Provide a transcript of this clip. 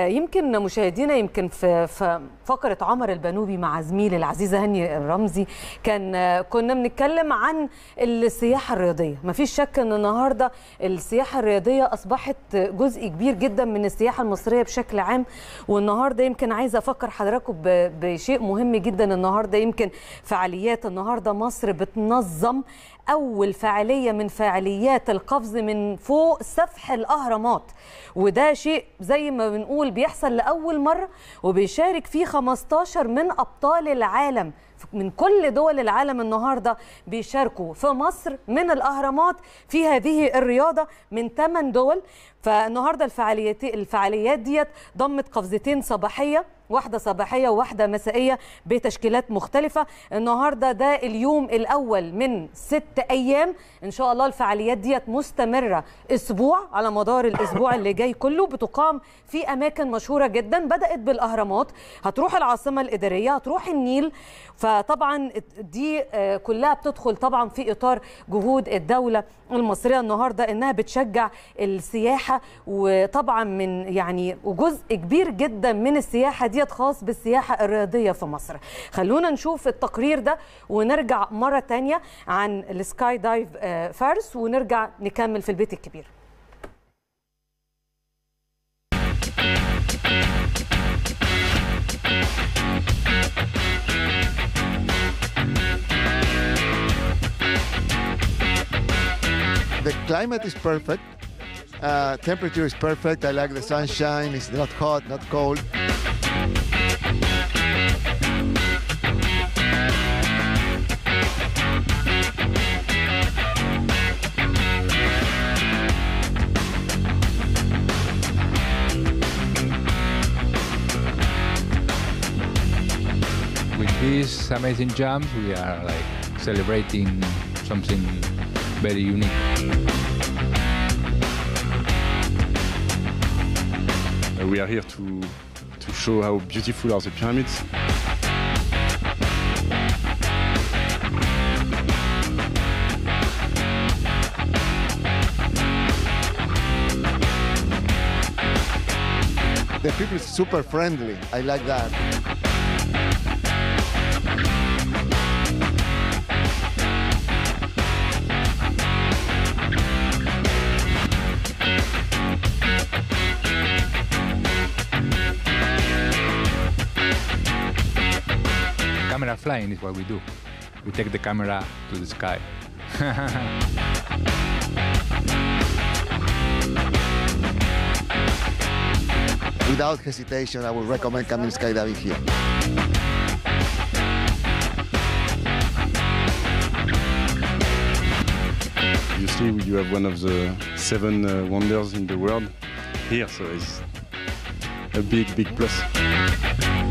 يمكن مشاهدينا يمكن في في فقره عمر البنوبي مع زميلي العزيز هاني الرمزي كان آه، كنا بنتكلم عن السياحه الرياضيه مفيش شك ان النهارده السياحه الرياضيه اصبحت جزء كبير جدا من السياحه المصريه بشكل عام والنهارده يمكن عايزه افكر حضراتكم ب- بشيء مهم جدا النهارده يمكن فعاليات النهارده مصر بتنظم اول فعاليه من فعاليات القفز من فوق سفح الاهرامات وده شيء زي ما بنقول بيحصل لاول مره وبيشارك فيه 15 من ابطال العالم من كل دول العالم النهارده بيشاركوا في مصر من الاهرامات في هذه الرياضه من 8 دول فالنهارده الفعاليات الفعاليات ديت ضمت قفزتين صباحيه واحدة صباحية وواحدة مسائية بتشكيلات مختلفة النهاردة ده اليوم الأول من ست أيام إن شاء الله الفعاليات ديت مستمرة أسبوع على مدار الأسبوع اللي جاي كله بتقام في أماكن مشهورة جدا بدأت بالأهرامات هتروح العاصمة الإدارية هتروح النيل فطبعا دي آه، كلها بتدخل طبعا في إطار جهود الدولة المصرية النهاردة إنها بتشجع السياحة وطبعا من يعني وجزء كبير جدا من السياحة ديت خاص بالسياحة الرياضية في مصر خلونا نشوف التقرير ده ونرجع مرة تانية عن السكاي دايف آه، فارس ونرجع نكمل في البيت الكبير The climate is perfect. Uh, temperature is perfect. I like the sunshine. It's not hot, not cold. With these amazing jumps, we are like celebrating something very unique. Uh, we are here to, to show how beautiful are the pyramids. The people is super friendly. I like that. Camera flying is what we do. We take the camera to the sky. Without hesitation, I would recommend coming skydiving here. You see, you have one of the seven uh, wonders in the world here, so it's a big, big plus.